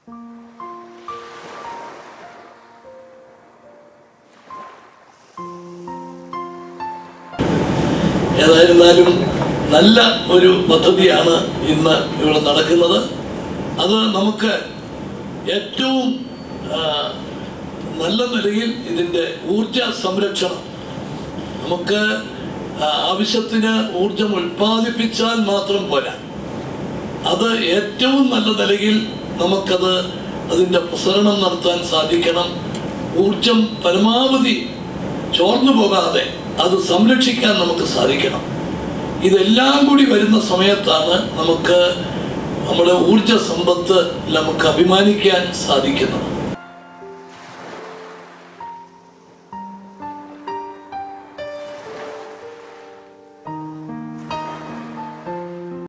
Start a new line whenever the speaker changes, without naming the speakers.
ഏതായിരുന്നാലും നല്ല ഒരു പദ്ധതിയാണ് ഇന്ന് ഇവിടെ നടക്കുന്നത് അത് നമുക്ക് ഏറ്റവും ആ, നല്ല നിലയിൽ ഇതിൻ്റെ ഊർജ സംരക്ഷണം നമുക്ക് ആ, ആവശ്യത്തിന് ഊർജം ഉൽപ്പാദിപ്പിച്ചാൽ മാത്രം പോരാ അത് ഏറ്റവും നല്ല നിലയിൽ നമുക്കത് അതിൻ്റെ പ്രസരണം നടത്താൻ സാധിക്കണം ഊർജം പരമാവധി ചോർന്നു പോകാതെ അത് സംരക്ഷിക്കാൻ നമുക്ക് സാധിക്കണം ഇതെല്ലാം കൂടി വരുന്ന സമയത്താണ് നമുക്ക് നമ്മുടെ ഊർജ സമ്പത്ത് നമുക്ക് അഭിമാനിക്കാൻ സാധിക്കുന്നത്